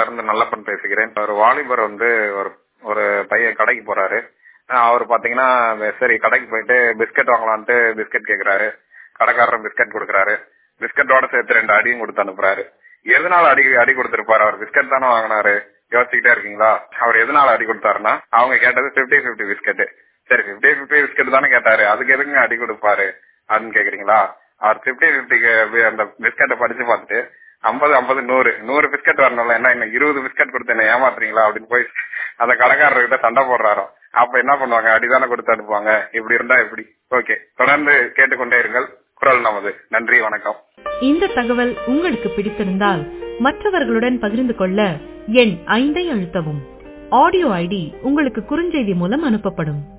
இருந்து நல்லப்பன் பேசுகிறேன் ஒரு வாலிபர் வந்து ஒரு ஒரு பையன் கடைக்கு போறாரு அஹ் அவர் பாத்தீங்கன்னா சரி கடைக்கு போயிட்டு பிஸ்கட் வாங்கலான்ட்டு பிஸ்கட் கேக்குறாரு கடைக்காரர் பிஸ்கட் கொடுக்குறாரு பிஸ்கட்டோட சேர்த்து ரெண்டு அடியும் கொடுத்து அனுப்புறாரு எதனால அடி அடி கொடுத்திருப்பாரு அவர் பிஸ்கட் தானே வாங்கினாரு யோசிச்சுக்கிட்டே இருக்கீங்களா அவர் எதனால அடி கொடுத்தாருன்னா அவங்க கேட்டது பிப்டி பிப்டி பிஸ்கட் சரி பிப்டி பிப்டி பிஸ்கட் தானே கேட்டாரு அதுக்கு எதுங்க அடி கொடுப்பாரு அப்படின்னு கேக்குறீங்களா அவர் பிப்டி பிப்டிக்கு அந்த பிஸ்கட்டை படிச்சு பார்த்துட்டு ஐம்பது ஐம்பது நூறு நூறு பிஸ்கட் வரணும்ல என்ன இன்னும் இருபது பிஸ்கட் கொடுத்து என்ன ஏமாத்துறீங்களா அப்படின்னு போய் அந்த கடைக்காரர்கிட்ட சண்டை போடுறாரோ அப்ப என்ன பண்ணுவாங்க அடிதானே கொடுத்து அனுப்புவாங்க இப்படி இருந்தா எப்படி ஓகே தொடர்ந்து கேட்டுக்கொண்டே இருங்கள் குரல் நமது நன்றி வணக்கம் இந்த தகவல் உங்களுக்கு பிடித்திருந்தால் மற்றவர்களுடன் பகிர்ந்து கொள்ள எண் ஐந்தை அழுத்தவும் ஆடியோ ஐடி உங்களுக்கு குறுஞ்செய்தி மூலம் அனுப்பப்படும்